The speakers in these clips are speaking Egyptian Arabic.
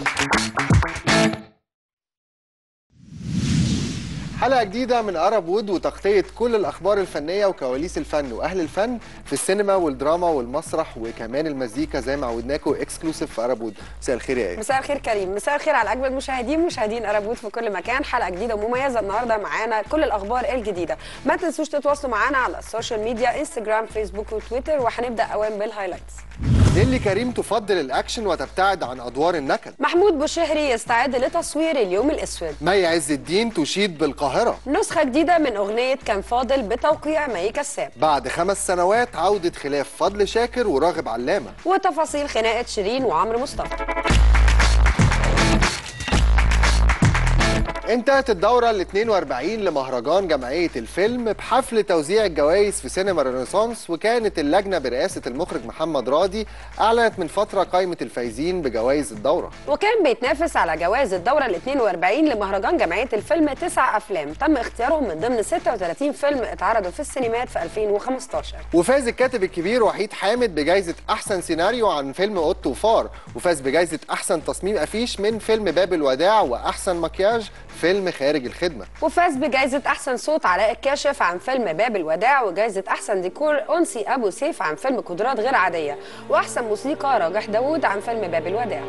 حلقة جديدة من أرب وود وتغطية كل الأخبار الفنية وكواليس الفن وأهل الفن في السينما والدراما والمسرح وكمان المزيكا زي ما عودناكم اكسكلوسيف في أرب وود مساء الخير يا إيه مساء الخير كريم مساء الخير على اجمل مشاهدين مشاهدين ارابوت في كل مكان حلقه جديده ومميزه النهارده معانا كل الاخبار الجديده ما تنسوش تتواصلوا معانا على السوشيال ميديا انستجرام فيسبوك وتويتر وهنبدا اوام بالهايلايتس نيلي كريم تفضل الأكشن وتبتعد عن أدوار النكد محمود بوشهري يستعد لتصوير اليوم الاسود مي عز الدين تشيد بالقاهرة نسخه جديده من اغنيه كان فاضل بتوقيع مي كساب بعد خمس سنوات عودة خلاف فضل شاكر وراغب علامة وتفاصيل خناقه شيرين وعمرو مصطفى انتهت الدورة ال 42 لمهرجان جمعية الفيلم بحفل توزيع الجوائز في سينما رينيسانس وكانت اللجنة برئاسة المخرج محمد راضي أعلنت من فترة قائمة الفايزين بجوائز الدورة وكان بيتنافس على جوائز الدورة ال 42 لمهرجان جمعية الفيلم تسع أفلام تم اختيارهم من ضمن 36 فيلم اتعرضوا في السينمات في 2015 وفاز الكاتب الكبير وحيد حامد بجائزة أحسن سيناريو عن فيلم أوتو وفار وفاز بجائزة أحسن تصميم أفيش من فيلم باب الوداع وأحسن مكياج فيلم خارج الخدمة وفاز بجائزة أحسن صوت علاء الكاشف عن فيلم باب الوداع وجائزة أحسن ديكور أنسي أبو سيف عن فيلم قدرات غير عادية وأحسن موسيقى راجح داوود عن فيلم باب الوداع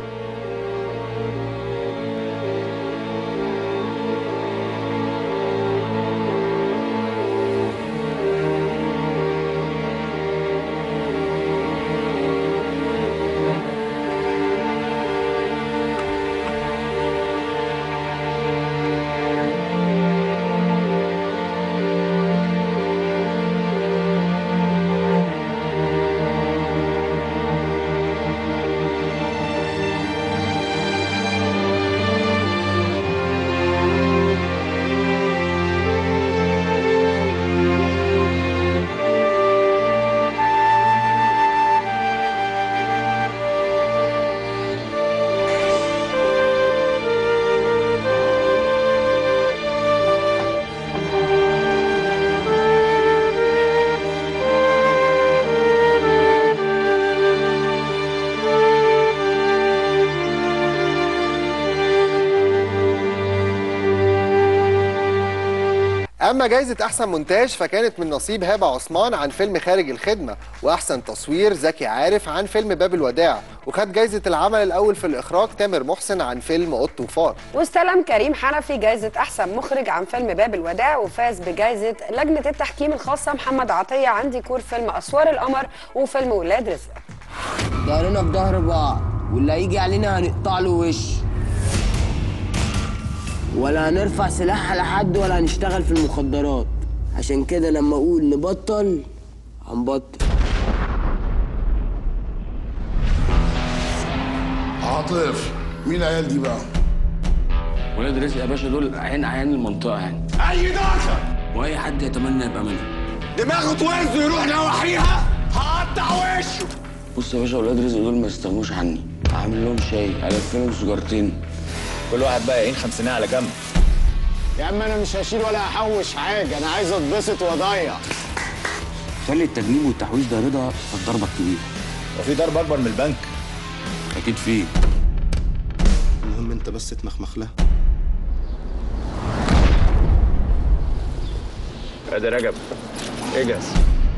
أما جائزة أحسن مونتاج فكانت من نصيب هبة عثمان عن فيلم خارج الخدمة وأحسن تصوير زكي عارف عن فيلم باب الوداع وخد جائزة العمل الأول في الإخراج تامر محسن عن فيلم أوضة وفار واستلم كريم حنفي جائزة أحسن مخرج عن فيلم باب الوداع وفاز بجائزة لجنة التحكيم الخاصة محمد عطية عن ديكور فيلم أسوار القمر وفيلم ولاد رزق ظهرنا في ظهر بعض واللي هيجي علينا هنقطع له وش ولا هنرفع سلاح على حد ولا هنشتغل في المخدرات عشان كده لما اقول نبطل هنبطل عاطف مين العيال دي بقى؟ ولاد رزق يا باشا دول عين عيان المنطقه يعني اي دعسه واي حد يتمنى يبقى منهم دماغه توز ويروح نواحيها هقطع وشه بص يا باشا ولاد رزق دول ما يستغنوش عني هعمل لهم شاي الف لهم سجارتين كل واحد بقى يعين خمسينية على جنب يا عم انا مش هشيل ولا هحوش حاجه انا عايز اتبسط واضيع خلي التجنيب والتحويش ده رضا في الضربه الكبيره وفي ضرب اكبر من البنك اكيد فيه المهم انت بس تمخمخ لها ادي رجب اجهز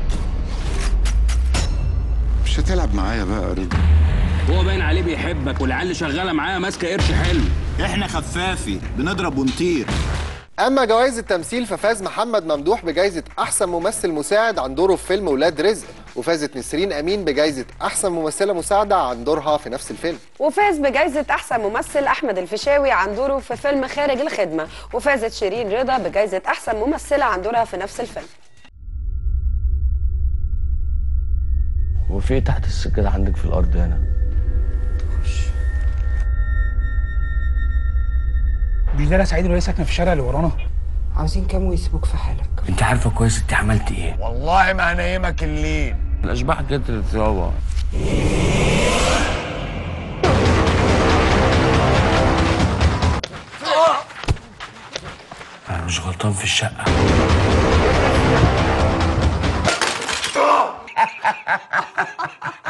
مش هتلعب معايا بقى يا رضا هو باين عليه بيحبك والعيال اللي شغاله معاه ماسكه قرش حلو احنا خفافي بنضرب ونطير أما جوائز التمثيل ففاز محمد ممدوح بجائزة أحسن ممثل مساعد عن دوره في فيلم ولاد رزق وفازت نسرين أمين بجائزة أحسن ممثلة مساعدة عن دورها في نفس الفيلم وفاز بجائزة أحسن ممثل أحمد الفيشاوي عن دوره في فيلم خارج الخدمة وفازت شيرين رضا بجائزة أحسن ممثلة عن دورها في نفس الفيلم هو في إيه تحت السكه عندك في الارض هنا مش ده انا سعيد وهي ساكنه في الشارع اللي ورانا عاوزين كام ويسيبوك في حالك انت عارفه كويس انت عملت ايه والله ما هنيمك الليل الاشباح كترت يابا انا مش غلطان في الشقه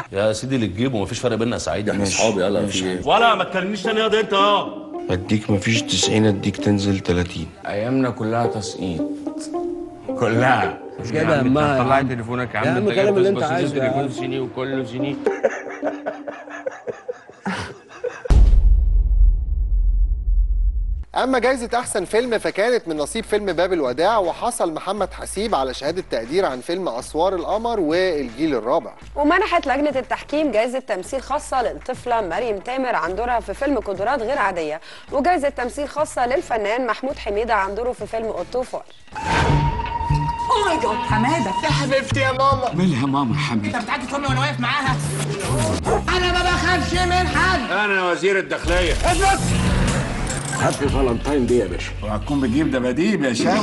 يا سيدي اللي تجيبه مفيش فرق بيننا يا سعيد احنا اصحابي يلا في ايه ولا ما تكلمنيش تاني ياض انت اه اديك مفيش 90 اديك تنزل 30 ايامنا كلها تسقيط كلها مش جايبه همها يا طلع عم. تليفونك يا يا عم عم انت جاي كلام اللي انت تبص عايزه يا تليفون عم. صيني وكله صيني اما جايزه احسن فيلم فكانت من نصيب فيلم باب الوداع وحصل محمد حسيب على شهاده تقدير عن فيلم اسوار القمر والجيل الرابع ومنحت لجنة التحكيم جائزة تمثيل خاصة للطفلة مريم تامر عن دورها في فيلم قدرات غير عادية وجائزة تمثيل خاصة للفنان محمود حميدة عن دوره في فيلم قطو فار اوه ماي جاد حماده يا حبيبتي يا ماما مالها ماما حبيبي انت بتعدي تهمني وانا واقف معاها انا ما بخافش من حد انا وزير الداخليه اثبت هابي فالنتاين دي يا باشا وهتكون بتجيب دباديب يا شاوي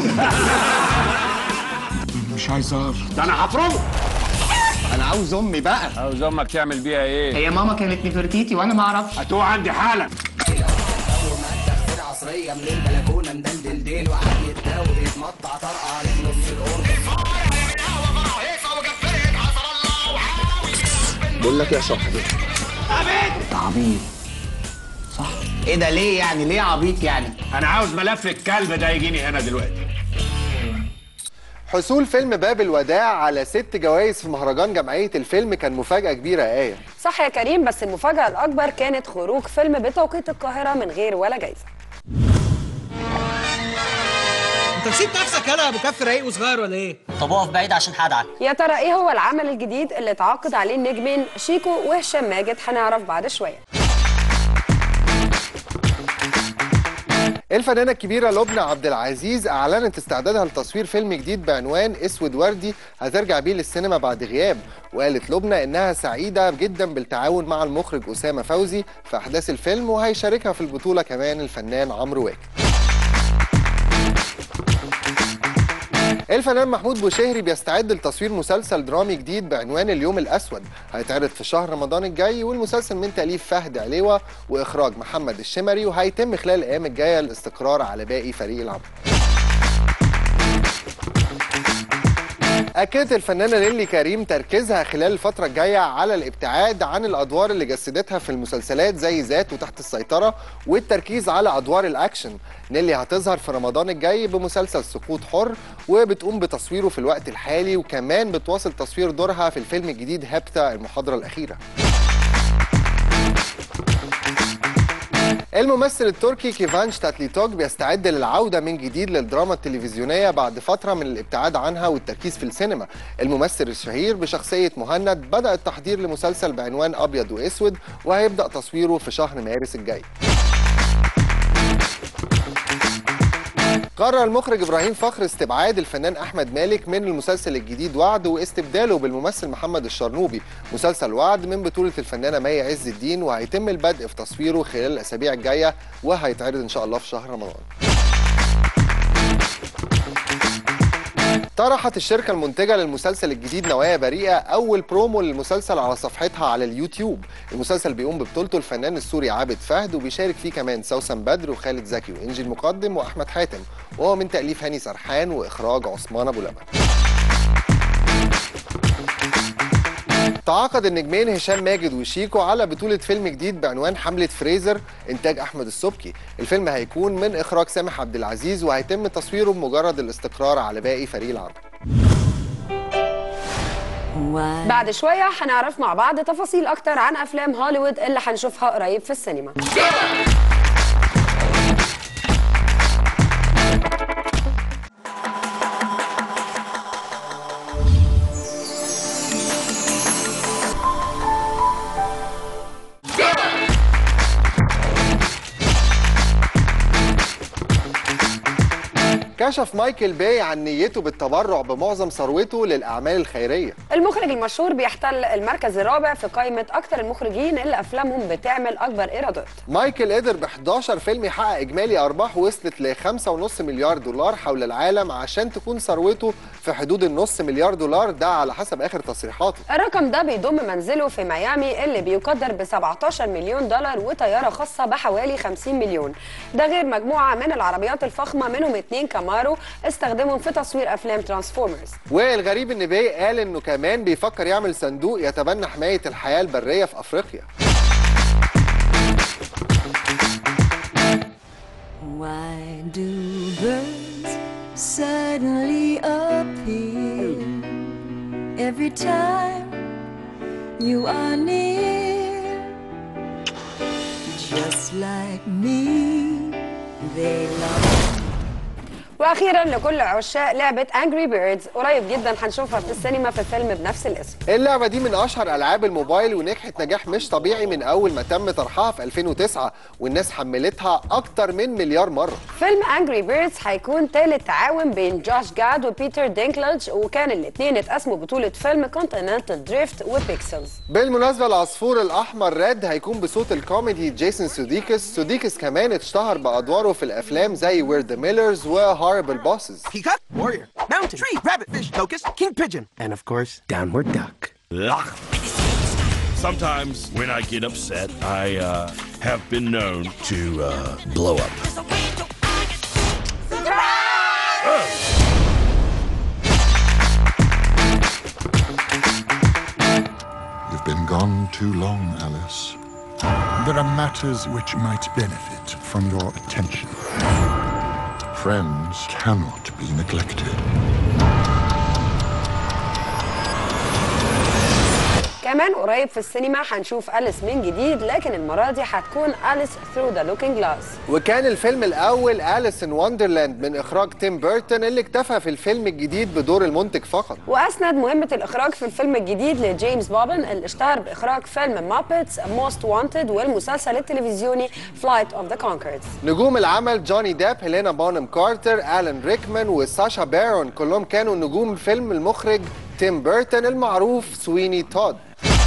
مش عايز اعرف ده انا هفرمه انا عاوز امي بقى عاوز امك تعمل بيها ايه هي ماما كانت نفرتيتي وانا ما اعرفش هتوه عندي حالا عصريه من البلكونه مدلدل ديل وقاعد يتداوي بيتمطع طرقه عليه نص الاوضه بقول لك يا صاحبي عبيط ايه ده ليه يعني ليه عبيط يعني انا عاوز ملف الكلب ده يجيني هنا دلوقتي حصول فيلم باب الوداع على ست جوائز في مهرجان جمعيه الفيلم كان مفاجاه كبيره يا ايه صح يا كريم بس المفاجأة الأكبر كانت خروج فيلم بتوقيت القاهرة من غير ولا جايزة انت نسيت نفسك يالا يا ابو كف رايق وصغير ولا ايه؟ طب اقف بعيد عشان هدعك يا ترى إيه هو العمل الجديد اللي اتعاقد عليه النجمين شيكو وهشام ماجد هنعرف بعد شوية الفنانة الكبيرة لبنى عبد العزيز أعلنت استعدادها لتصوير فيلم جديد بعنوان أسود وردي هترجع بيه للسينما بعد غياب وقالت لبنى إنها سعيدة جدا بالتعاون مع المخرج أسامة فوزي في أحداث الفيلم وهيشاركها في البطولة كمان الفنان عمرو واكد الفنان محمود بوشهري بيستعد لتصوير مسلسل درامي جديد بعنوان اليوم الأسود هيتعرض في شهر رمضان الجاي والمسلسل من تأليف فهد عليوة وإخراج محمد الشمري وهيتم خلال الأيام الجاية الاستقرار على باقي فريق العمل أكدت الفنانة نيلي كريم تركيزها خلال الفترة الجاية على الابتعاد عن الأدوار اللي جسدتها في المسلسلات زي ذات وتحت السيطرة والتركيز على أدوار الأكشن نيلي هتظهر في رمضان الجاي بمسلسل سقوط حر وبتقوم بتصويره في الوقت الحالي وكمان بتواصل تصوير دورها في الفيلم الجديد هابتا المحاضرة الأخيرة الممثل التركي كيفانش تاتليتوك بيستعد للعودة من جديد للدراما التلفزيونية بعد فترة من الابتعاد عنها والتركيز في السينما الممثل الشهير بشخصية مهند بدأ التحضير لمسلسل بعنوان أبيض وأسود وهيبدأ تصويره في شهر مارس الجاي قرر المخرج ابراهيم فخر استبعاد الفنان احمد مالك من المسلسل الجديد وعد واستبداله بالممثل محمد الشرنوبي مسلسل وعد من بطوله الفنانه مي عز الدين وهيتم البدء في تصويره خلال الاسابيع الجايه وهيتعرض ان شاء الله في شهر رمضان طرحت الشركة المنتجة للمسلسل الجديد نوايا بريئة أول برومو للمسلسل على صفحتها على اليوتيوب المسلسل بيقوم ببطولته الفنان السوري عابد فهد وبيشارك فيه كمان سوسن بدر وخالد زكي وإنجي المقدم وأحمد حاتم وهو من تأليف هاني سرحان وإخراج عثمان أبو لبن تعاقد النجمين هشام ماجد وشيكو على بطولة فيلم جديد بعنوان حملة فريزر إنتاج أحمد السبكي الفيلم هيكون من إخراج سامح عبد العزيز وهيتم تصويره بمجرد الاستقرار على باقي فريق العمل بعد شوية هنعرف مع بعض تفاصيل أكتر عن أفلام هوليوود اللي هنشوفها قريب في السينما كشف مايكل باي عن نيته بالتبرع بمعظم ثروته للأعمال الخيرية المخرج المشهور بيحتل المركز الرابع في قائمة أكتر المخرجين اللي أفلامهم بتعمل أكبر إيرادات مايكل قدر ب 11 فيلم يحقق إجمالي أرباح وصلت ل 5.5 مليار دولار حول العالم عشان تكون ثروته في حدود النص مليار دولار ده على حسب اخر تصريحاته الرقم ده بيضم منزله في ميامي اللي بيقدر ب 17 مليون دولار وطياره خاصه بحوالي 50 مليون ده غير مجموعه من العربيات الفخمه منهم اتنين كامارو استخدمهم في تصوير افلام ترانسفورمرز والغريب ان بي قال انه كمان بيفكر يعمل صندوق يتبنى حمايه الحياه البريه في افريقيا Why do birds suddenly appear every time you are near? Just like me, they love. واخيرا لكل عشاق لعبه انجري بيردز قريب جدا هنشوفها في السينما في فيلم بنفس الاسم اللعبة دي من أشهر ألعاب الموبايل ونجحت نجاح مش طبيعي من أول ما تم طرحها في 2009 والناس حملتها أكتر من مليار مرة فيلم انجري بيردز هيكون تالت تعاون بين جوش جاد وبيتر دينكلج وكان الاثنين اتقسموا بطوله فيلم كونتيننتال دريفت وبيكسلز بالمناسبة العصفور الأحمر ريد هيكون بصوت الكوميدي جيسون سوديكس سوديكس كمان اتشتهر بأدواره في الأفلام زي وير ذا ميلرز وهاربل بوسز Peacock, warrior, mountain, tree, rabbit, fish, locust, king pigeon, and of course, downward duck. Sometimes when I get upset, I uh, have been known to uh, blow up. You've been gone too long, Alice. There are matters which might benefit from your attention. Friends cannot be neglected. كمان قريب في السينما هنشوف أليس من جديد لكن المرة دي هتكون أليس ثرو ذا لوكينج جلاس وكان الفيلم الأول أليس إن وندرلاند من إخراج تيم بيرتون اللي اكتفى في الفيلم الجديد بدور المنتج فقط وأسند مهمة الإخراج في الفيلم الجديد لجيمس بوبن اللي اشتهر بإخراج فيلم مابتس موست وانتد والمسلسل التلفزيوني فلايت اوف ذا كونكردز نجوم العمل جوني ديب هيلينا بونم كارتر ألان ريكمان وساشا بارون كلهم كانوا نجوم فيلم المخرج تيم بيرتون المعروف سويني تود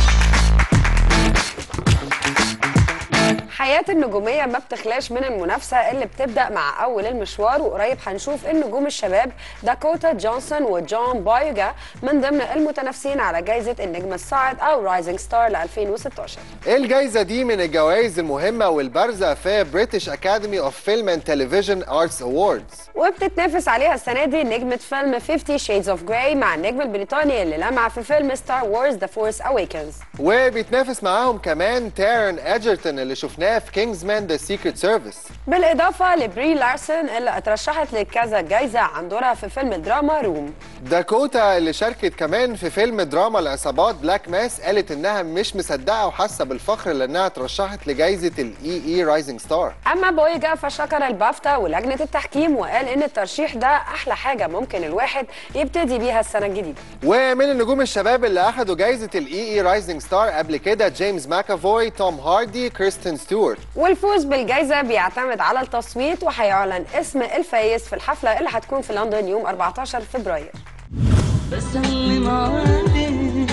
حياة النجومية ما بتخلاش من المنافسة اللي بتبدأ مع أول المشوار وقريب هنشوف النجوم الشباب داكوتا جونسون وجون بايوجا من ضمن المتنافسين على جائزة النجم الصاعد أو رايزنج ستار ل 2016 الجايزة دي من الجوائز المهمة والبارزة في بريتش أكاديمي أوف فيلم أند تلفزيون أرتس أوردز وبتتنافس عليها السنة دي نجمة فيلم 50 Shades of Grey مع النجم البريطاني اللي لمع في فيلم ستار وورز ذا فورس أويكنز وبيتنافس معاهم كمان تارن أجرتون اللي شفناه في كينجزمان ذا سيكريت سيرفيس بالإضافة لبري لارسون اللي اترشحت لكذا جايزة عن دورها في فيلم دراما روم داكوتا اللي شاركت كمان في فيلم دراما العصابات بلاك ماس قالت انها مش مصدقه وحاسه بالفخر لانها اترشحت لجائزه الاي اي رايزنج ستار أما بويجا فشكر البافتا ولجنة التحكيم وقال إن الترشيح ده أحلى حاجة ممكن الواحد يبتدي بيها السنة الجديدة ومن النجوم الشباب اللي اخدوا جائزه الاي اي رايزنج ستار قبل كده جيمس ماكافوي توم هاردي كريستين ستيوارت والفوز بالجائزة بيعتمد على التصويت وهيعلن اسم الفايز في الحفلة اللي هتكون في لندن يوم 14 فبراير بسلم عليك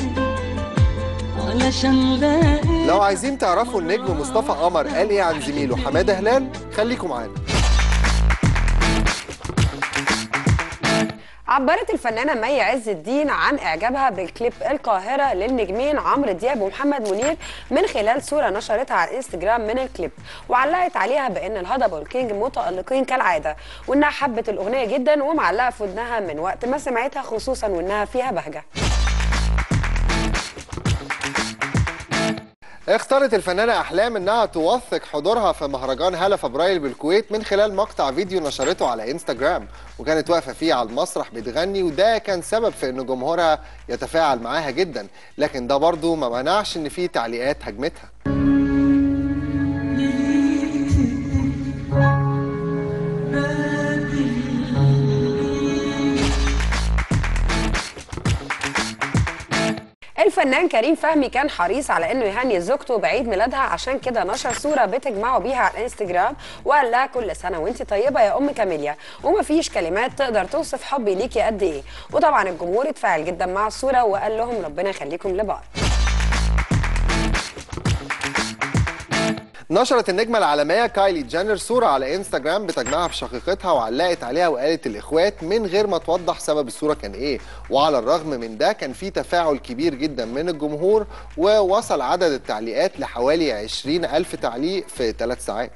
علشان لاقي لو عايزين تعرفوا النجم مصطفى قمر قال ايه عن زميله حماده هلال خليكم معانا عبرت الفنانة مي عز الدين عن إعجابها بالكليب القاهرة للنجمين عمرو دياب ومحمد منير من خلال صورة نشرتها على الانستجرام من الكليب وعلقت عليها بأن الهضبة والكينج متألقين كالعادة وإنها حبت الأغنية جدا ومعلقة في ودنها من وقت ما سمعتها خصوصا وإنها فيها بهجة اختارت الفنانة أحلام إنها توثق حضورها في مهرجان هلا فبراير بالكويت من خلال مقطع فيديو نشرته على انستجرام وكانت واقفة فيه على المسرح بتغني وده كان سبب في إن جمهورها يتفاعل معاها جدا لكن ده برضو ما منعش إن في تعليقات هجمتها الفنان كريم فهمي كان حريص على انه يهني زوجته بعيد ميلادها عشان كده نشر صوره بتجمعه بيها على الانستجرام وقال لها كل سنه وانت طيبه يا ام كاميليا ومفيش كلمات تقدر توصف حبي ليكي قد ايه وطبعا الجمهور اتفاعل جدا مع الصوره وقال لهم ربنا يخليكم لبعض نشرت النجمة العالمية كايلي جينر صورة على انستجرام بتجمعها بشقيقتها وعلقت عليها وقالت الإخوات من غير ما توضح سبب الصورة كان إيه وعلى الرغم من ده كان في تفاعل كبير جدا من الجمهور ووصل عدد التعليقات لحوالي 20 ألف تعليق في ثلاث ساعات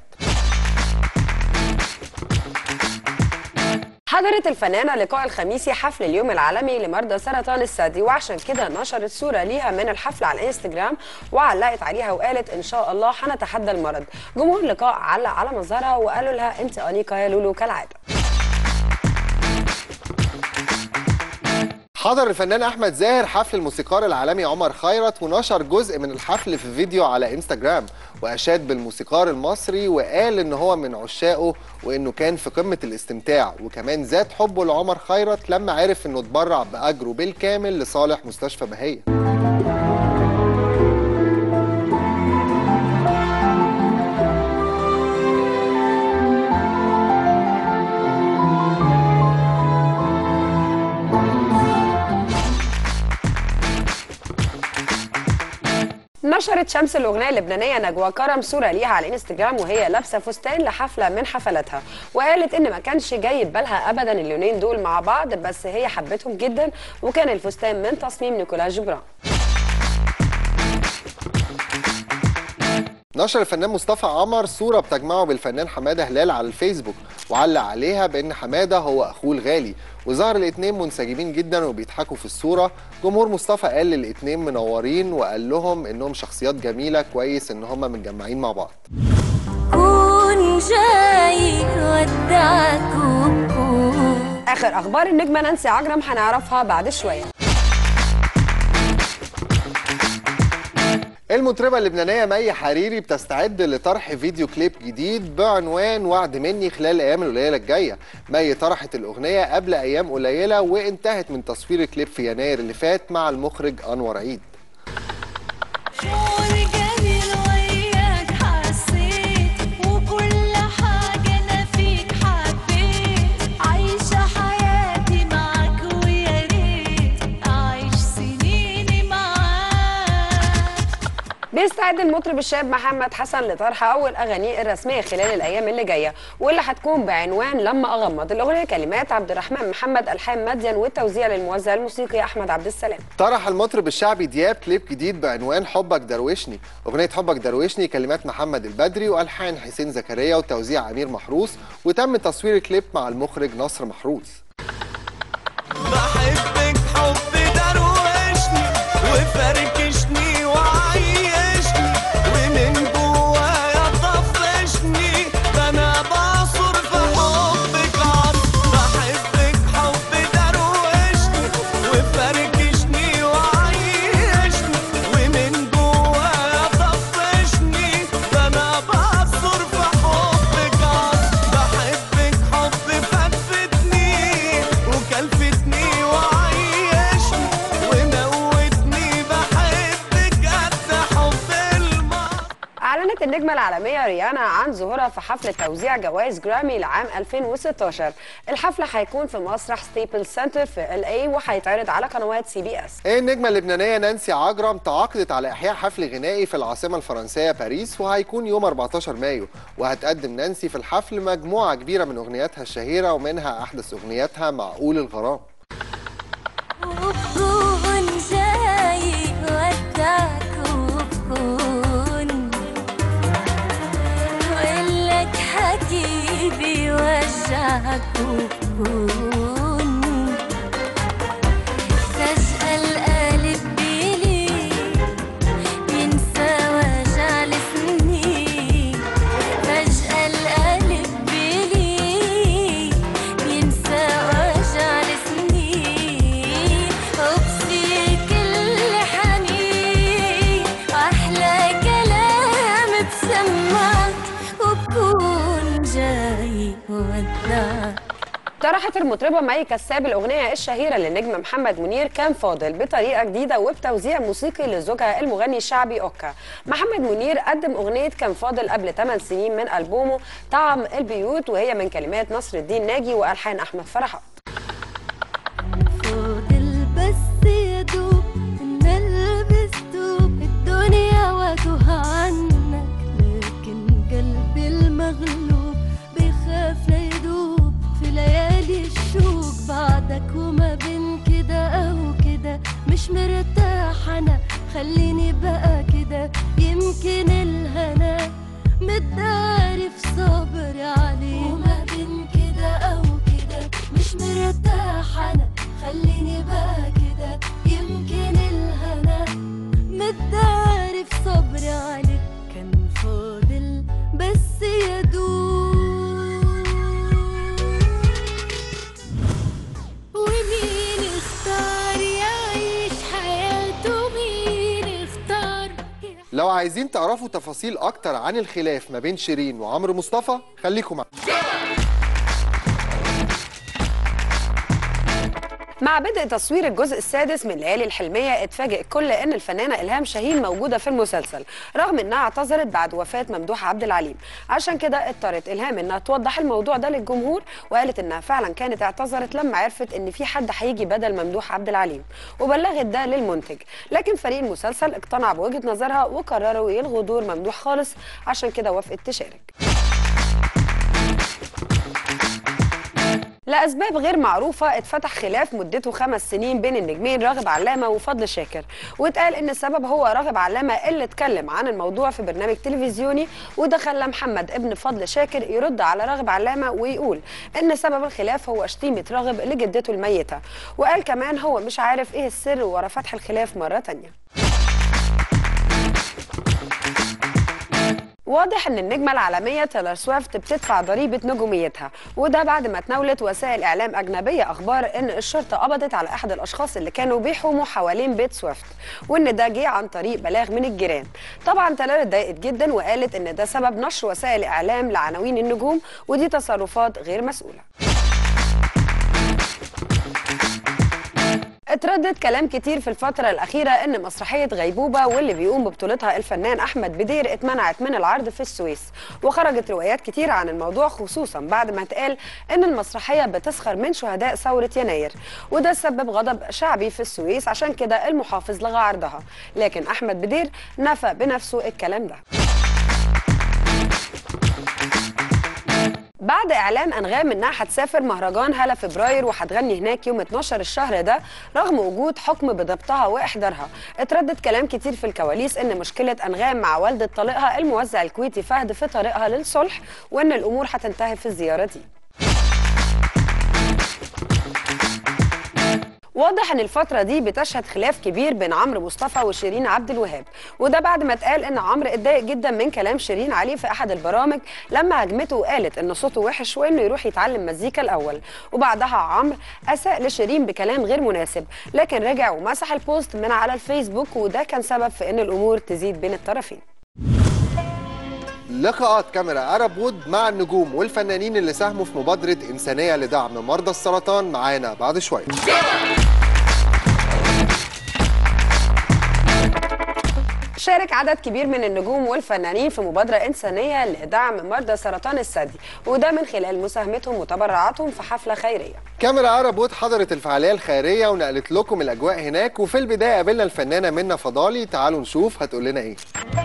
حضرت الفنانة لقاء الخميسي حفل اليوم العالمي لمرضى سرطان الثدي وعشان كده نشرت صورة ليها من الحفل على الانستجرام وعلقت عليها وقالت إن شاء الله هنتحدى المرض جمهور لقاء علق على مظهرها وقالوا لها أنت أنيقة يا لولو كالعادة حضر الفنان احمد زاهر حفل الموسيقار العالمي عمر خيرت ونشر جزء من الحفل في فيديو على انستجرام واشاد بالموسيقار المصري وقال ان هو من عشاقه وانه كان في قمه الاستمتاع وكمان زاد حبه لعمر خيرت لما عرف انه اتبرع باجره بالكامل لصالح مستشفى بهيه نشرت شمس الأغنية اللبنانية نجوى كرم صورة ليها على الانستجرام وهي لابسة فستان لحفلة من حفلاتها وقالت إن ما كانش جاي ببالها أبدا اللونين دول مع بعض بس هي حبتهم جدا وكان الفستان من تصميم نيكولا جبران نشر الفنان مصطفى عمر صورة بتجمعه بالفنان حمادة هلال على الفيسبوك وعلق عليها بأن حمادة هو أخوه الغالي وظهر الاتنين منسجمين جدا وبيضحكوا في الصورة جمهور مصطفى قال للاتنين منورين وقال لهم إنهم شخصيات جميلة كويس إن هما متجمعين مع بعض كون جاي ودعك وكون آخر أخبار النجمة نانسي عجرم هنعرفها بعد شوية المطربة اللبنانية مي حريري بتستعد لطرح فيديو كليب جديد بعنوان وعد مني خلال الأيام القليلة الجاية مي طرحت الأغنية قبل أيام قليلة وانتهت من تصوير الكليب في يناير اللي فات مع المخرج أنور عيد شعور جميل وياك حسيت وكل حاجة أنا فيك حبيت عايشة حياتي معاك ويا ريت أعيش سنيني معاك بيستعد المطرب الشاب محمد حسن لطرح اول اغانيه الرسميه خلال الايام اللي جايه واللي هتكون بعنوان لما اغمض الاغنيه كلمات عبد الرحمن محمد الحان مدين والتوزيع للموزع الموسيقي احمد عبد السلام طرح المطرب الشعبي دياب كليب جديد بعنوان حبك دروشني أغنية حبك دروشني كلمات محمد البدري وألحان حسين زكريا وتوزيع أمير محروس وتم تصوير الكليب مع المخرج نصر محروس بحبك حب دروشني وفركشني وعيشني ومن جوايا طفشني ده انا بعصر في حبك عصر بحبك حب دروشني وفركشني وعيشني ومن جوايا طفشني ده انا بعصر في حبك عصر بحبك حب فتفتني وكلفتني وعيشني وموتني بحبك قد حب الماء اعلنت النجمه العالميه ريانا عن ظهورها في حفل توزيع جوائز جرامي لعام 2016 الحفل هيكون في مسرح ستيبل سنتر في ال اي وهيتعرض على قنوات سي بي اس النجمة اللبنانية نانسي عجرم تعاقدت على إحياء حفل غنائي في العاصمة الفرنسية باريس وهيكون يوم 14 مايو وهتقدم نانسي في الحفل مجموعة كبيرة من أغنياتها الشهيرة ومنها أحدث أغنياتها معقول الغرام وبكون جاي ودعك وبكون وقلك حكي بيوجعك وبكون فجأة القلب بيلي بينسى وجع السنين فجأة القلب بيلي بينسى وجع السنين وبصير كل حنين وأحلى كلام بسمعك وبكون جاي ودعك طرحت المطربه مي كساب الاغنيه الشهيره للنجم محمد منير كان فاضل بطريقه جديده وبتوزيع موسيقي لزوجها المغني الشعبي اوكا محمد منير قدم اغنيه كان فاضل قبل 8 سنين من البومه طعم البيوت وهي من كلمات نصر الدين ناجي والحان احمد فرحات فاضل بس يدوب ان البس دوب الدنيا واتوه عنك لكن خليني بقى كده يمكن الهنا متداري في صبري عليه وما بين كده او كده مش مرتاحة انا خليني بقى كده يمكن الهنا متداري في صبري عليك كان فاضل بس يدوب ومين اختار يعيش حياته مين اختار لو عايزين تعرفوا تفاصيل اكتر عن الخلاف ما بين شيرين وعمرو مصطفى خليكم معانا مع بدء تصوير الجزء السادس من ليالي الحلمية اتفاجئ الكل ان الفنانة إلهام شاهين موجودة في المسلسل رغم انها اعتذرت بعد وفاة ممدوح عبد العليم عشان كده اضطرت إلهام انها توضح الموضوع ده للجمهور وقالت انها فعلا كانت اعتذرت لما عرفت ان في حد هيجي بدل ممدوح عبد العليم وبلغت ده للمنتج لكن فريق المسلسل اقتنع بوجهة نظرها وقرروا يلغوا دور ممدوح خالص عشان كده وافقت تشارك لأسباب غير معروفة اتفتح خلاف مدته خمس سنين بين النجمين راغب علامة وفضل شاكر واتقال إن السبب هو راغب علامة اللي اتكلم عن الموضوع في برنامج تلفزيوني وده خلى محمد ابن فضل شاكر يرد على راغب علامة ويقول إن سبب الخلاف هو شتيمة راغب لجدته الميتة وقال كمان هو مش عارف إيه السر ورا فتح الخلاف مرة تانية واضح ان النجمه العالميه تيلر سويفت بتدفع ضريبه نجوميتها وده بعد ما تناولت وسائل اعلام اجنبيه اخبار ان الشرطه قبضت على احد الاشخاص اللي كانوا بيحوموا حوالين بيت سويفت وان ده جه عن طريق بلاغ من الجيران طبعا تيلر اتضايقت جدا وقالت ان ده سبب نشر وسائل اعلام لعناوين النجوم ودي تصرفات غير مسؤوله اتردد كلام كتير في الفترة الأخيرة إن مسرحية غيبوبة واللي بيقوم ببطولتها الفنان أحمد بدير اتمنعت من العرض في السويس وخرجت روايات كتير عن الموضوع خصوصا بعد ما اتقال إن المسرحية بتسخر من شهداء ثورة يناير وده سبب غضب شعبي في السويس عشان كده المحافظ لغى عرضها لكن أحمد بدير نفى بنفسه الكلام ده بعد اعلان انغام انها هتسافر مهرجان هلا فبراير وهتغني هناك يوم 12 الشهر ده رغم وجود حكم بضبطها واحضارها اتردد كلام كتير في الكواليس ان مشكله انغام مع والده طليقها الموزع الكويتي فهد في طريقها للصلح وان الامور هتنتهي في الزياره دي واضح ان الفترة دي بتشهد خلاف كبير بين عمرو مصطفى وشيرين عبد الوهاب وده بعد ما اتقال ان عمرو اتضايق جدا من كلام شيرين عليه في احد البرامج لما هجمته وقالت ان صوته وحش وانه يروح يتعلم مزيكا الاول وبعدها عمرو اساء لشيرين بكلام غير مناسب لكن رجع ومسح البوست من على الفيسبوك وده كان سبب في ان الامور تزيد بين الطرفين لقاءات كاميرا أرب وود مع النجوم والفنانين اللي ساهموا في مبادرة إنسانية لدعم مرضى السرطان معانا بعد شوية شارك عدد كبير من النجوم والفنانين في مبادرة إنسانية لدعم مرضى سرطان الثدي وده من خلال مساهمتهم وتبرعاتهم في حفلة خيرية كاميرا أرب وود حضرت الفعالية الخيرية ونقلت لكم الأجواء هناك وفي البداية قابلنا الفنانة منى فضالي تعالوا نشوف هتقول لنا إيه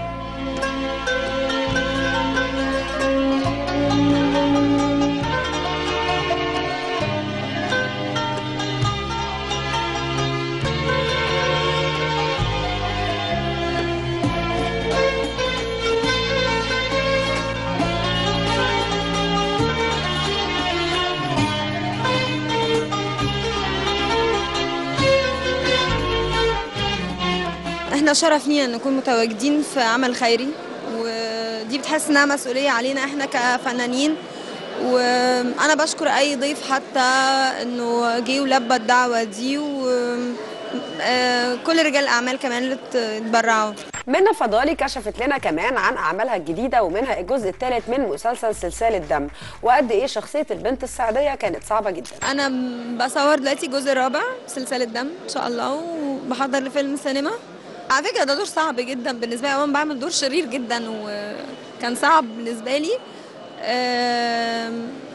احنا شرف لينا نكون متواجدين في عمل خيري ودي بتحس انها مسؤوليه علينا احنا كفنانين وانا بشكر اي ضيف حتى انه جه ولبى الدعوه دي وكل رجال الاعمال كمان اللي اتبرعوا منى فضالي كشفت لنا كمان عن اعمالها الجديده ومنها الجزء الثالث من مسلسل سلسله دم وقد ايه شخصيه البنت السعديه كانت صعبه جدا انا بصور دلوقتي الجزء الرابع سلسله دم ان شاء الله وبحضر لفيلم سينما على فكره ده دور صعب جدا بالنسبه لي انا بعمل دور شرير جدا وكان صعب بالنسبه لي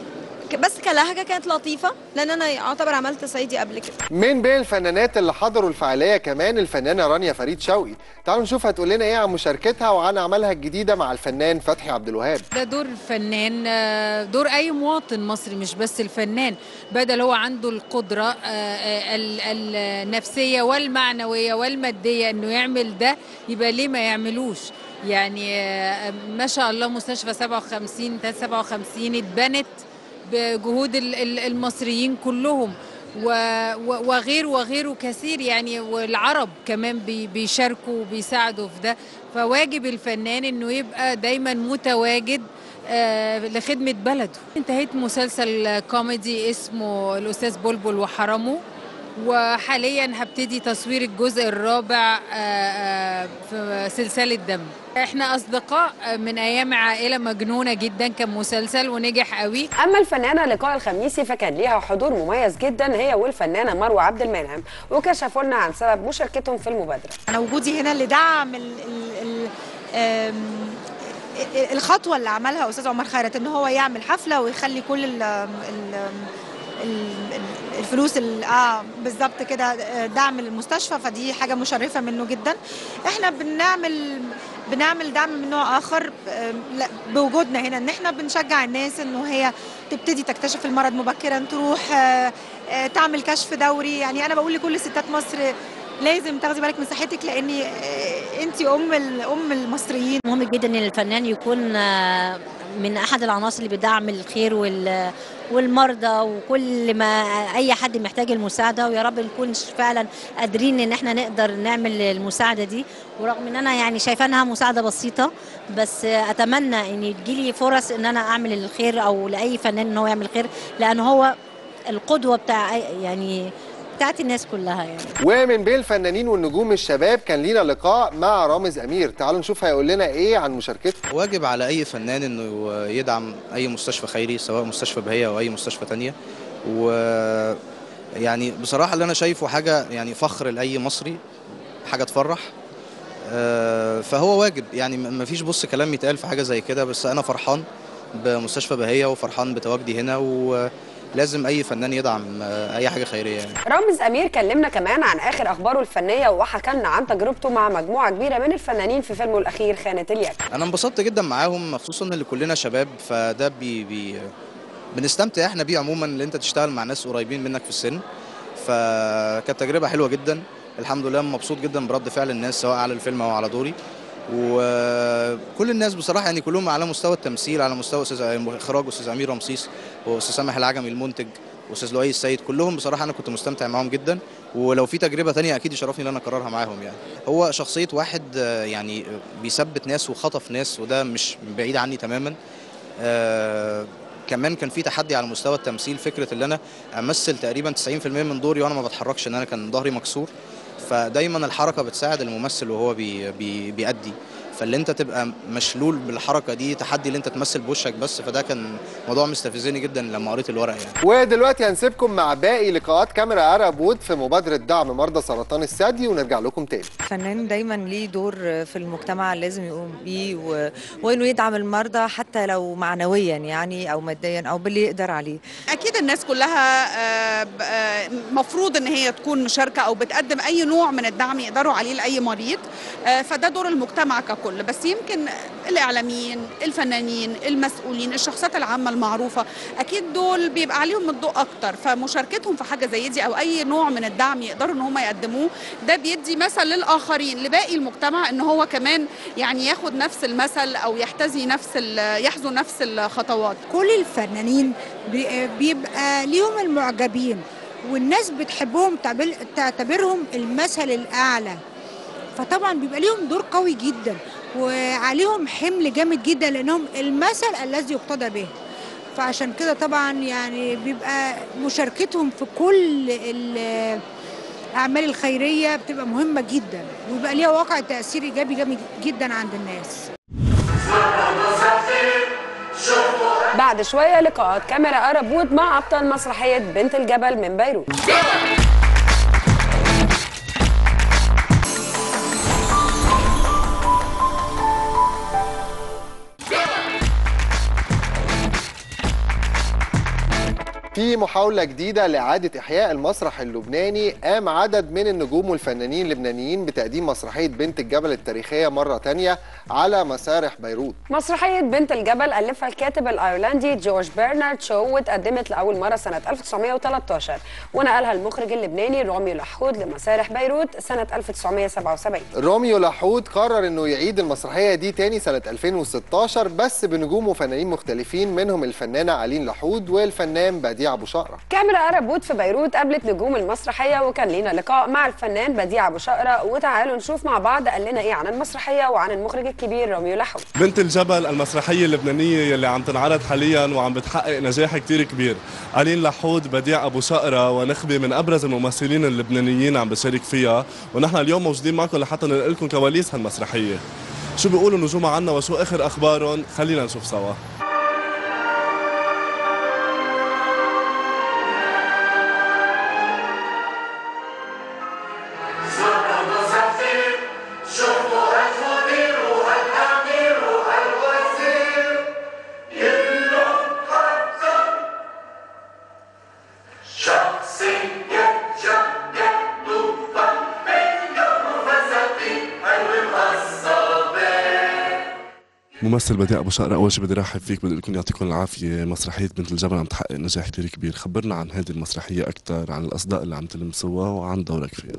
ك- بس كلهجه كانت لطيفه لان انا اعتبر عملت صعيدي قبل كده من بين الفنانات اللي حضروا الفعاليه كمان الفنانه رانيا فريد شوقي تعالوا نشوف هتقول لنا ايه عن مشاركتها وعن اعمالها الجديده مع الفنان فتحي عبد الوهاب ده دور الفنان آه، دور اي مواطن مصري مش بس الفنان بدل هو عنده القدره آه، آه، ال- ال- النفسيه والمعنويه والماديه انه يعمل ده يبقى ليه ما يعملوش يعني آه، ما شاء الله مستشفى 57 57 اتبنت بجهود ال- ال- المصريين كلهم و- و- وغير وغيره كثير يعني والعرب كمان بي- بيشاركوا وبيساعدوا في ده فواجب الفنان انه يبقى دايما متواجد آه، لخدمة بلده انتهيت مسلسل كوميدي اسمه الأستاذ بلبل وحرمه وحاليا هبتدي تصوير الجزء الرابع آه، آه، في سلسلة دم احنا أصدقاء من أيام عائلة مجنونة جدا كان مسلسل ونجح قوي اما الفنانه لقاء الخميسي فكان ليها حضور مميز جدا هي والفنانه مروه عبد المنعم وكشفوا لنا عن سبب مشاركتهم في المبادره انا وجودي هنا لدعم ال ال ال آم، الخطوه اللي عملها استاذ عمر خيرت ان هو يعمل حفله ويخلي كل ال ال ال- الفلوس ال- اه بالظبط كده آه، دعم للمستشفى فدي حاجه مشرفه منه جدا احنا بنعمل بنعمل دعم من نوع اخر آه، لا، بوجودنا هنا ان احنا بنشجع الناس انه هي تبتدي تكتشف المرض مبكرا تروح آه، آه، تعمل كشف دوري يعني انا بقول لكل ستات مصر لازم تاخدي بالك من صحتك لاني انت ام ال- ام المصريين مهم جدا ان الفنان يكون آه، من احد العناصر اللي بدعم الخير وال والمرضى وكل ما اي حد محتاج المساعده ويا رب نكون فعلا قادرين ان احنا نقدر نعمل المساعده دي ورغم ان انا يعني شايفه انها مساعده بسيطه بس اتمنى ان تجيلي فرص ان انا اعمل الخير او لاي فنان ان هو يعمل خير لان هو القدوه بتاع أي- يعني بتاعت الناس كلها يعني ومن بين الفنانين والنجوم الشباب كان لينا لقاء مع رامز امير تعالوا نشوف هيقول لنا ايه عن مشاركته واجب على اي فنان انه يدعم اي مستشفى خيري سواء مستشفى بهية او اي مستشفى تانية و يعني بصراحه اللي انا شايفه حاجه يعني فخر لاي مصري حاجه تفرح آه، فهو واجب يعني م- مفيش بص كلام يتقال في حاجه زي كده بس انا فرحان بمستشفى بهية وفرحان بتواجدي هنا ولازم اي فنان يدعم آه، اي حاجه خيريه يعني رامز امير كلمنا كمان عن اخر اخباره الفنيه وحكى لنا عن تجربته مع مجموعه كبيره من الفنانين في فيلمه الاخير خانه اليد انا انبسطت جدا معاهم خصوصا اللي كلنا شباب فده بي بي بنستمتع احنا بيه عموما ان انت تشتغل مع ناس قريبين منك في السن فكانت تجربه حلوه جدا الحمد لله مبسوط جدا برد فعل الناس سواء على الفيلم او على دوري وكل الناس بصراحه يعني كلهم على مستوى التمثيل على مستوى استاذ اخراج استاذ امير رمسيس واستاذ سامح العجمي المنتج واستاذ لؤي السيد كلهم بصراحه انا كنت مستمتع معاهم جدا ولو في تجربه تانية اكيد يشرفني ان انا اكررها معاهم يعني هو شخصيه واحد آه، يعني بيثبت ناس وخطف ناس وده مش بعيد عني تماما آه، كمان كان في تحدي على مستوى التمثيل فكره ان انا امثل تقريبا 90% من دوري وانا ما بتحركش ان انا كان ظهري مكسور فدايما الحركه بتساعد الممثل وهو بي بي بيأدي فاللي انت تبقى مشلول بالحركه دي تحدي اللي انت تمثل بوشك بس فده كان موضوع مستفزني جدا لما قريت الورق يعني ودلوقتي هنسيبكم مع باقي لقاءات كاميرا ارب وود في مبادره دعم مرضى سرطان الثدي ونرجع لكم تاني الفنان دايما ليه دور في المجتمع لازم يقوم بيه و... وانه يدعم المرضى حتى لو معنويا يعني او ماديا او باللي يقدر عليه اكيد الناس كلها آه، ب- آه، مفروض ان هي تكون مشاركه او بتقدم اي نوع من الدعم يقدروا عليه لاي مريض آه، فده دور المجتمع ككل بس يمكن الاعلاميين الفنانين المسؤولين الشخصيات العامه المعروفه اكيد دول بيبقى عليهم الضوء اكتر فمشاركتهم في حاجه زي دي او اي نوع من الدعم يقدروا ان هم يقدموه ده بيدي مثل للاخرين لباقي المجتمع ان هو كمان يعني ياخد نفس المثل او يحتذي نفس ال- يحذو نفس الخطوات كل الفنانين بي- بيبقى ليهم المعجبين والناس بتحبهم تعبل- تعتبرهم المثل الأعلى فطبعا بيبقى ليهم دور قوي جدا وعليهم حمل جامد جدا لأنهم المثل الذي يقتدى به فعشان كده طبعا يعني بيبقى مشاركتهم في كل ال- الأعمال الخيرية بتبقى مهمة جدا ويبقى ليها واقع تأثير إيجابي جامد جدا عند الناس بعد شويه لقاءات كاميرا ارب وود مع ابطال مسرحيه بنت الجبل من بيروت في محاولة جديدة لإعادة إحياء المسرح اللبناني قام عدد من النجوم والفنانين اللبنانيين بتقديم مسرحية بنت الجبل التاريخية مرة تانية على مسارح بيروت مسرحية بنت الجبل ألفها الكاتب الأيرلندي جورج برنارد شو واتقدمت لأول مرة سنة 1913 ونقلها المخرج اللبناني رامي لحود لمسارح بيروت سنة 1977 روميو لحود قرر انه يعيد المسرحيه دي تاني سنه 2016 بس بنجوم وفنانين مختلفين منهم الفنانه علين لحود والفنان بديع ابو شقره كاميرا أربوت في بيروت قابلت نجوم المسرحية وكان لينا لقاء مع الفنان بديع أبو شقرة وتعالوا نشوف مع بعض قال لنا إيه عن المسرحية وعن المخرج الكبير راميو لحود بنت الجبل المسرحية اللبنانية اللي عم تنعرض حاليا وعم بتحقق نجاح كتير كبير علين لحود بديع أبو شقرة ونخبة من أبرز الممثلين اللبنانيين عم بشارك فيها ونحن اليوم موجودين معكم لحتى ننقل لكم كواليس هالمسرحية شو بيقولوا نجوم عنا وشو آخر أخبارهم خلينا نشوف سوا ممثل بديع ابو شقره اول شيء بدي رحب فيك بدي لكم يعطيكم العافيه مسرحيه بنت الجبل عم تحقق نجاح كثير كبير خبرنا عن هذه المسرحيه اكثر عن الاصداء اللي عم تلمسوها وعن دورك فيها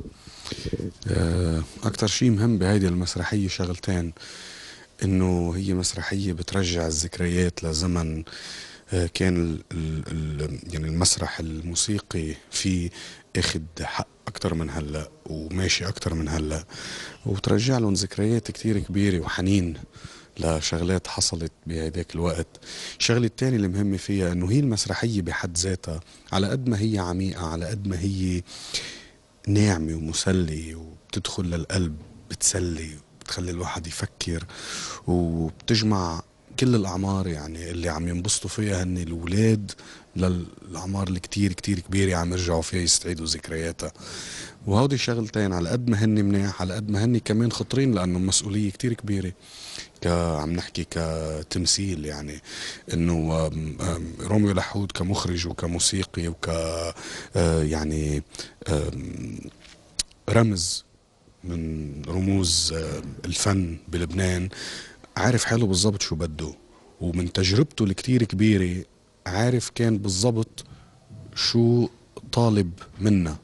آه، أكتر شيء مهم بهيدي المسرحية شغلتين إنه هي مسرحية بترجع الذكريات لزمن آه، كان ال ال ال يعني المسرح الموسيقي فيه اخد حق أكتر من هلا وماشي أكتر من هلا وترجع لهم ذكريات كتير كبيرة وحنين لشغلات حصلت بهداك الوقت الشغلة الثانية اللي مهمة فيها انه هي المسرحية بحد ذاتها على قد ما هي عميقة على قد ما هي ناعمة ومسلية وبتدخل للقلب بتسلي بتخلي الواحد يفكر وبتجمع كل الأعمار يعني اللي عم ينبسطوا فيها هن الأولاد للأعمار اللي كتير كتير كبيرة عم يرجعوا فيها يستعيدوا ذكرياتها وهودي الشغلتين على قد ما هن مناح على قد ما هن كمان خطرين لأنه مسؤولية كتير كبيرة ك عم نحكي كتمثيل يعني انه آم، آم، روميو لحود كمخرج وكموسيقي وك آه، يعني آم، رمز من رموز آه، الفن بلبنان عارف حاله بالضبط شو بده ومن تجربته الكتير كبيرة عارف كان بالضبط شو طالب منا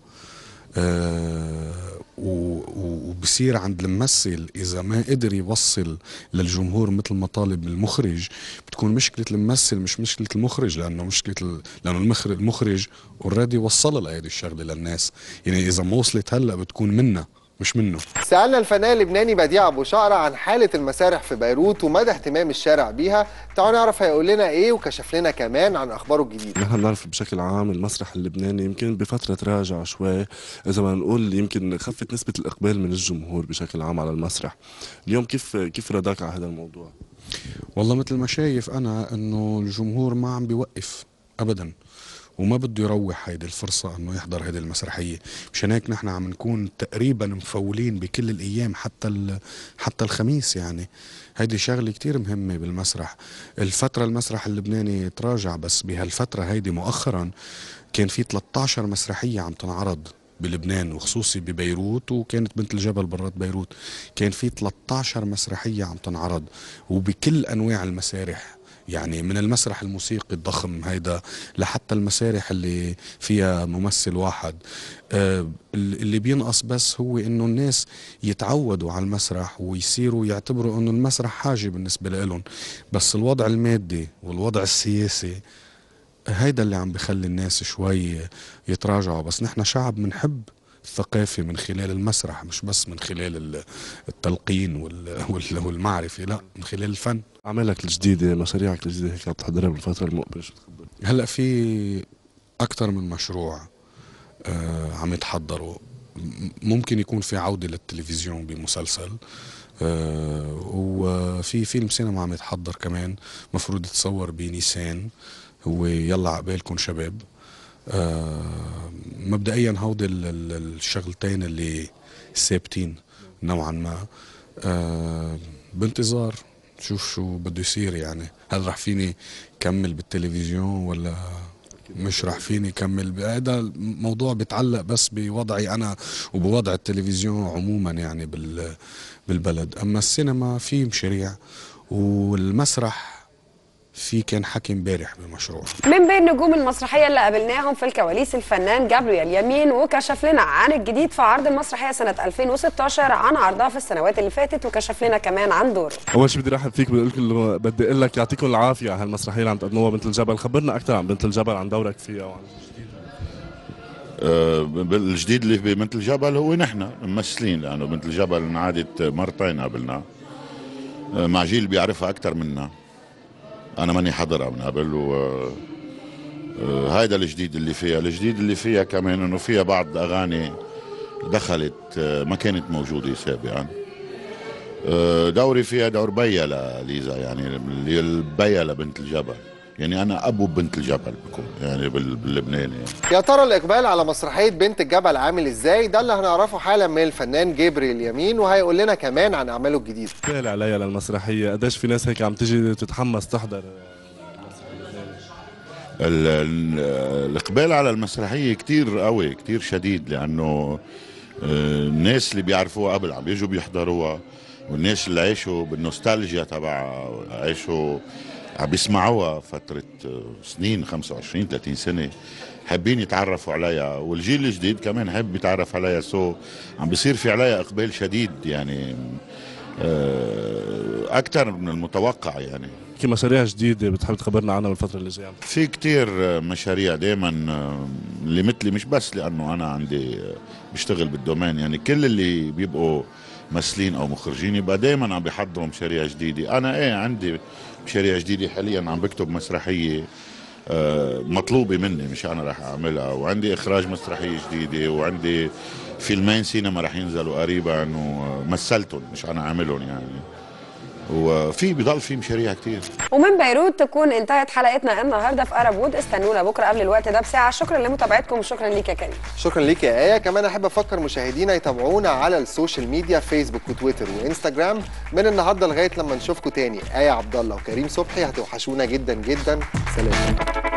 آه و- و- وبصير عند الممثل اذا ما قدر يوصل للجمهور مثل ما طالب المخرج بتكون مشكله الممثل مش مشكله المخرج لانه مشكله ال... لانه المخرج المخرج اوريدي وصل لهيدي الشغله للناس يعني اذا ما وصلت هلا بتكون منا مش منه سألنا الفنان اللبناني بديع أبو شقرة عن حالة المسارح في بيروت ومدى اهتمام الشارع بيها تعالوا نعرف هيقول لنا إيه وكشف لنا كمان عن أخباره الجديدة نحن بنعرف بشكل عام المسرح اللبناني يمكن بفترة تراجع شوي إذا ما نقول يمكن خفت نسبة الإقبال من الجمهور بشكل عام على المسرح اليوم كيف كيف رداك على هذا الموضوع؟ والله مثل ما شايف انا انه الجمهور ما عم بيوقف ابدا وما بده يروح هيدي الفرصة انه يحضر هيدي المسرحية مشان هيك نحن عم نكون تقريبا مفولين بكل الايام حتى ال- حتى الخميس يعني هيدي شغلة كتير مهمة بالمسرح الفترة المسرح اللبناني تراجع بس بهالفترة هيدي مؤخرا كان في 13 مسرحية عم تنعرض بلبنان وخصوصي ببيروت وكانت بنت الجبل برات بيروت كان في 13 مسرحية عم تنعرض وبكل أنواع المسارح يعني من المسرح الموسيقي الضخم هيدا لحتى المسارح اللي فيها ممثل واحد آه، اللي بينقص بس هو انه الناس يتعودوا على المسرح ويصيروا يعتبروا انه المسرح حاجة بالنسبة لهم بس الوضع المادي والوضع السياسي هيدا اللي عم بخلي الناس شوي يتراجعوا بس نحن شعب بنحب الثقافة من خلال المسرح مش بس من خلال ال- التلقين وال- وال- والمعرفة لا من خلال الفن أعمالك الجديدة مشاريعك الجديدة هيك عم تحضرها بالفترة المقبلة شو بتخبر؟ هلا في أكثر من مشروع آه عم يتحضروا م- ممكن يكون في عودة للتلفزيون بمسلسل آه وفي فيلم سينما عم يتحضر كمان مفروض يتصور بنيسان هو يلا عقبالكم شباب آه مبدئيا هودي ال- ال- الشغلتين اللي ثابتين نوعا ما آه بانتظار شوف شو بده يصير يعني هل رح فيني كمل بالتلفزيون ولا مش راح فيني كمل هذا الموضوع بيتعلق بس بوضعي انا وبوضع التلفزيون عموما يعني بال بالبلد اما السينما في مشاريع والمسرح في كان حكي امبارح بمشروع من بين نجوم المسرحيه اللي قابلناهم في الكواليس الفنان جابرييل يمين وكشف لنا عن الجديد في عرض المسرحيه سنه 2016 عن عرضها في السنوات اللي فاتت وكشف لنا كمان عن دوره اول شيء بدي ارحب فيك بدي اقول لك بدي اقول لك يعطيكم العافيه على هالمسرحيه اللي عم تقدموها بنت الجبل خبرنا اكثر عن بنت الجبل عن دورك فيها وعن آه، الجديد اللي ببنت الجبل هو نحن ممثلين لانه بنت الجبل انعادت مرتين قبلنا آه، مع جيل بيعرفها اكثر منا انا ماني حضرها من قبل و آه، هيدا الجديد اللي فيها الجديد اللي فيها كمان انه فيها بعض اغاني دخلت آه، ما كانت موجوده سابقا آه، دوري فيها دور بيا لليزا يعني اللي البيا لبنت الجبل يعني انا ابو بنت الجبل بكون يعني بال- باللبناني يعني. يا ترى الاقبال على مسرحيه بنت الجبل عامل ازاي ده اللي هنعرفه حالا من الفنان جبريل يمين وهيقول لنا كمان عن اعماله الجديده بالي عليها للمسرحيه قديش في ناس هيك عم تجي تتحمس تحضر ال- ال- الاقبال على المسرحيه كتير قوي كتير شديد لانه آه، الناس اللي بيعرفوها قبل عم بيجوا بيحضروها والناس اللي عاشوا بالنوستالجيا تبع عاشوا عم بيسمعوها فترة آه، سنين 25 30 سنة حابين يتعرفوا عليها والجيل الجديد كمان حب يتعرف عليها سو عم بيصير في عليها اقبال شديد يعني آه، اكثر من المتوقع يعني في مشاريع جديده بتحب تخبرنا عنها بالفتره اللي جايه في كتير مشاريع دايما اللي مثلي مش بس لانه انا عندي بشتغل بالدومين يعني كل اللي بيبقوا ممثلين او مخرجين يبقى دايما عم بيحضروا مشاريع جديده انا ايه عندي مشاريع جديده حاليا عم بكتب مسرحيه آه، مطلوبه مني مش انا رح اعملها وعندي اخراج مسرحيه جديده وعندي فيلمين سينما رح ينزلوا قريبا ومثلتهم مش انا عاملهم يعني وفي بضل في مشاريع كتير ومن بيروت تكون انتهت حلقتنا النهارده في ارب وود استنونا بكره قبل الوقت ده بساعه شكرا لمتابعتكم وشكرا ليك يا كريم شكرا ليك يا ايه كمان احب افكر مشاهدينا يتابعونا على السوشيال ميديا فيسبوك وتويتر وانستجرام من النهارده لغايه لما نشوفكم تاني ايه عبد الله وكريم صبحي هتوحشونا جدا جدا سلام